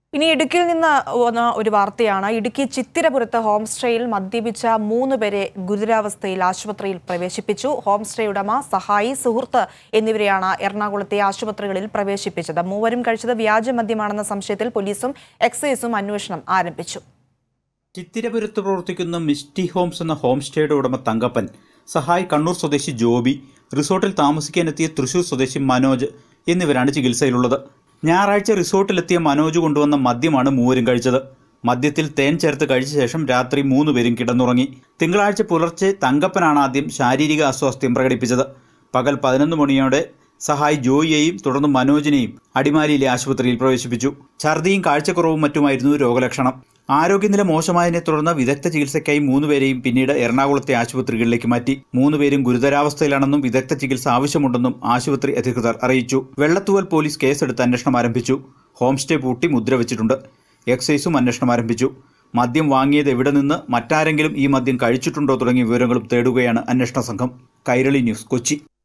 ഇനി ഇടുക്കിയിൽ നിന്ന് വന്ന ഒരു വാർത്തയാണ് ഇടുക്കി ചിത്തിരപുരത്ത് ഹോം സ്റ്റേയിൽ മദ്യപിച്ച മൂന്ന് പേരെ ഗുരുതരാവസ്ഥയിൽ ആശുപത്രിയിൽ പ്രവേശിപ്പിച്ചു ഹോം സ്റ്റേ ഉടമ സഹായി സുഹൃത്ത് എന്നിവരെയാണ് എറണാകുളത്തെ ആശുപത്രികളിൽ പ്രവേശിപ്പിച്ചത് മൂവരും കഴിച്ചത് വ്യാജ മദ്യമാണെന്ന സംശയത്തിൽ പോലീസും എക്സൈസും അന്വേഷണം ആരംഭിച്ചു ചിത്തിരപുരത്ത് പ്രവർത്തിക്കുന്ന മിസ്റ്റി ഹോംസ് എന്ന ഹോം സ്റ്റേയുടെ ഉടമ തങ്കപ്പൻ സഹായ് കണ്ണൂർ സ്വദേശി ജോബി റിസോർട്ടിൽ താമസിക്കാനെത്തിയ തൃശൂർ സ്വദേശി മനോജ് എന്നിവരാണ് ചികിത്സയിലുള്ളത് ഞായറാഴ്ച റിസോർട്ടിലെത്തിയ മനോജ് കൊണ്ടുവന്ന മദ്യമാണ് മൂവരും കഴിച്ചത് മദ്യത്തിൽ തേൻ ചേർത്ത് കഴിച്ച ശേഷം രാത്രി മൂന്നുപേരും കിടന്നുറങ്ങി തിങ്കളാഴ്ച പുലർച്ചെ തങ്കപ്പനാണ് ആദ്യം ശാരീരിക അസ്വാസ്ഥ്യം പ്രകടിപ്പിച്ചത് പകൽ പതിനൊന്ന് മണിയോടെ സഹായ് ജോയിയെയും തുടർന്ന് മനോജിനെയും അടിമാലിയിലെ ആശുപത്രിയിൽ പ്രവേശിപ്പിച്ചു ഛർദിയും കാഴ്ചക്കുറവും മറ്റുമായിരുന്നു രോഗലക്ഷണം ആരോഗ്യനില മോശമായതിനെ തുടർന്ന് വിദഗ്ധ ചികിത്സയ്ക്കായി മൂന്നുപേരെയും പിന്നീട് എറണാകുളത്തെ ആശുപത്രികളിലേക്ക് മാറ്റി മൂന്നുപേരും ഗുരുതരാവസ്ഥയിലാണെന്നും വിദഗ്ധ ചികിത്സ ആവശ്യമുണ്ടെന്നും ആശുപത്രി അധികൃതർ അറിയിച്ചു വെള്ളത്തൂവൽ പോലീസ് കേസെടുത്ത് അന്വേഷണം ആരംഭിച്ചു ഹോം സ്റ്റേ പൂട്ടി മുദ്ര വെച്ചിട്ടുണ്ട് എക്സൈസും അന്വേഷണം ആരംഭിച്ചു മദ്യം വാങ്ങിയത് എവിടെ നിന്ന് മറ്റാരെങ്കിലും ഈ മദ്യം കഴിച്ചിട്ടുണ്ടോ തുടങ്ങിയ വിവരങ്ങളും തേടുകയാണ് അന്വേഷണ സംഘം കൈരളി ന്യൂസ് കൊച്ചി